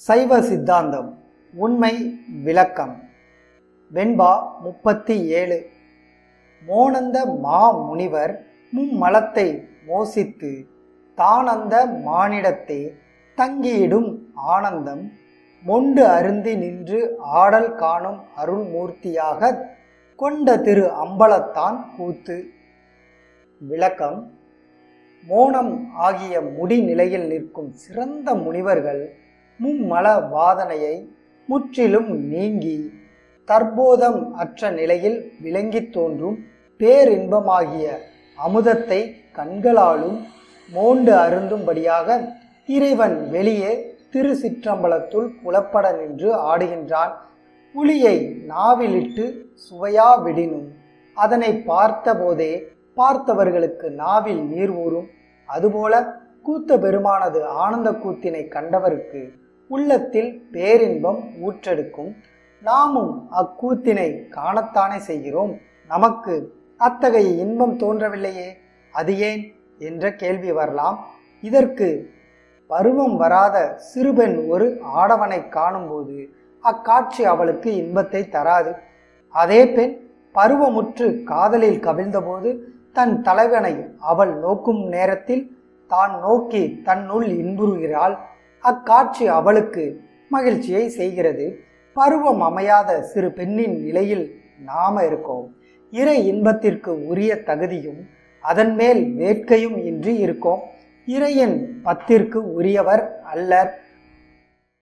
சைவ சித்தாந்தம் உண்மை விளக்கம் வெண்பா முப்பத்தி ஏழு மோனந்த மா முனிவர் மும்மலத்தை மோசித்து தானந்த மானிடத்தே தங்கியிடும் ஆனந்தம் மொண்டு அருந்தி நின்று ஆடல் காணும் அருள்மூர்த்தியாக கொண்ட திரு அம்பலத்தான் கூத்து விளக்கம் மோனம் ஆகிய முடி நிலையில் நிற்கும் சிறந்த முனிவர்கள் மும்மல வாதனையை முற்றிலும் நீங்கி தற்போதம் அற்ற நிலையில் விளங்கித் தோன்றும் பேரின்பமாகிய அமுதத்தை கண்களாலும் மோண்டு அருந்தும்படியாக இறைவன் வெளியே திரு சிற்றம்பலத்துள் புலப்பட நின்று ஆடுகின்றான் புலியை நாவிலிட்டு சுவையா விடினும் அதனை பார்த்தபோதே பார்த்தவர்களுக்கு நாவில் நீர் ஊறும் அதுபோல கூத்த பெருமானது ஆனந்த கூத்தினை கண்டவருக்கு உள்ளத்தில் பேரின்பம் ஊற்றெடுக்கும் நாமும் அக்கூத்தினை காணத்தானே செய்கிறோம் நமக்கு அத்தகைய இன்பம் தோன்றவில்லையே அது ஏன் என்ற கேள்வி வரலாம் இதற்கு பருவம் வராத சிறுபெண் ஒரு ஆடவனை காணும்போது அக்காட்சி அவளுக்கு இன்பத்தை தராது அதே பெண் பருவமுற்று காதலில் கவிழ்ந்தபோது தன் தலைவனை அவள் நோக்கும் நேரத்தில் தான் நோக்கி தன்னுள் இன்புறுகிறாள் அக்காட்சி அவளுக்கு மகிழ்ச்சியை செய்கிறது பருவம் அமையாத சிறு பெண்ணின் நிலையில் நாம இருக்கோம் இறை இன்பத்திற்கு உரிய தகுதியும் அதன் மேல் வேட்கையும் இன்றி இருக்கோம் இறையின் பத்திற்கு உரியவர் அல்லர்